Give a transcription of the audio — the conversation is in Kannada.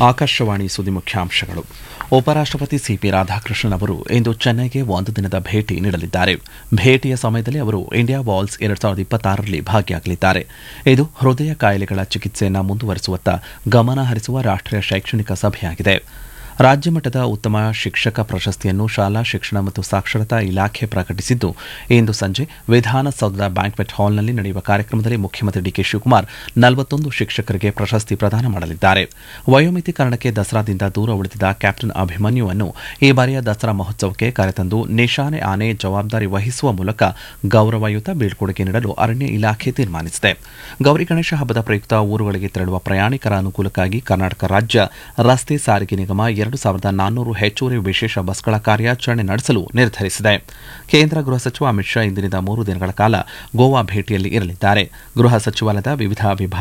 ಆಕಾಶವಾಣಿ ಸುದ್ದಿ ಮುಖ್ಯಾಂಶಗಳು ಉಪರಾಷ್ಟಪತಿ ಸಿಪಿ ರಾಧಾಕೃಷ್ಣನ್ ಅವರು ಇಂದು ಚೆನ್ನೈಗೆ ಒಂದು ದಿನದ ಭೇಟಿ ನೀಡಲಿದ್ದಾರೆ ಭೇಟಿಯ ಸಮಯದಲ್ಲಿ ಅವರು ಇಂಡಿಯಾ ವಾಲ್ಸ್ ಎರಡ್ ಸಾವಿರದ ಇಪ್ಪತ್ತಾರರಲ್ಲಿ ಭಾಗಿಯಾಗಲಿದ್ದಾರೆ ಇದು ಹೃದಯ ಕಾಯಿಲೆಗಳ ಚಿಕಿತ್ಸೆಯನ್ನು ಮುಂದುವರಿಸುವತ್ತ ಗಮನ ಹರಿಸುವ ರಾಷ್ಟೀಯ ಶೈಕ್ಷಣಿಕ ಸಭೆಯಾಗಿದೆ ರಾಜ್ಯ ಮಟ್ಟದ ಉತ್ತಮ ಶಿಕ್ಷಕ ಪ್ರಶಸ್ತಿಯನ್ನು ಶಾಲಾ ಶಿಕ್ಷಣ ಮತ್ತು ಸಾಕ್ಷರತಾ ಇಲಾಖೆ ಪ್ರಕಟಿಸಿದ್ದು ಇಂದು ಸಂಜೆ ವಿಧಾನಸೌಧದ ಬ್ಯಾಂಕ್ವೆಟ್ ಹಾಲ್ನಲ್ಲಿ ನಡೆಯುವ ಕಾರ್ಯಕ್ರಮದಲ್ಲಿ ಮುಖ್ಯಮಂತ್ರಿ ಡಿಕೆ ಶಿವಕುಮಾರ್ ನಲವತ್ತೊಂದು ಶಿಕ್ಷಕರಿಗೆ ಪ್ರಶಸ್ತಿ ಪ್ರದಾನ ಮಾಡಲಿದ್ದಾರೆ ವಯೋಮಿತಿ ಕಾರಣಕ್ಕೆ ದಸರಾದಿಂದ ದೂರ ಉಳಿದಿದ್ದ ಕ್ಯಾಪ್ಟನ್ ಅಭಿಮನ್ಯುವನ್ನು ಈ ಬಾರಿಯ ದಸರಾ ಮಹೋತ್ಸವಕ್ಕೆ ಕರೆತಂದು ನಿಶಾನೆ ಆನೆ ಜವಾಬ್ದಾರಿ ವಹಿಸುವ ಮೂಲಕ ಗೌರವಯುತ ಬೀಳ್ಕೊಡುಗೆ ನೀಡಲು ಅರಣ್ಯ ಇಲಾಖೆ ತೀರ್ಮಾನಿಸಿದೆ ಗೌರಿ ಗಣೇಶ ಹಬ್ಬದ ಪ್ರಯುಕ್ತ ಊರುಗಳಿಗೆ ತೆರಳುವ ಪ್ರಯಾಣಿಕರ ಅನುಕೂಲಕ್ಕಾಗಿ ಕರ್ನಾಟಕ ರಾಜ್ಯ ರಸ್ತೆ ಸಾರಿಗೆ ನಿಗಮ ಎರಡು ಸಾವಿರದ ನಾನ್ನೂರು ಹೆಚ್ಚುವರಿ ವಿಶೇಷ ಬಸ್ಗಳ ಕಾರ್ಯಾಚರಣೆ ನಡೆಸಲು ನಿರ್ಧರಿಸಿದೆ ಕೇಂದ್ರ ಗೃಹ ಸಚಿವ ಅಮಿತ್ ಶಾ ಇಂದಿನಿಂದ ಮೂರು ದಿನಗಳ ಕಾಲ ಗೋವಾ ಭೇಟಿಯಲ್ಲಿ ಇರಲಿದ್ದಾರೆ ಗೃಹ ಸಚಿವಾಲಯದ ವಿವಿಧ ವಿಭಾಗ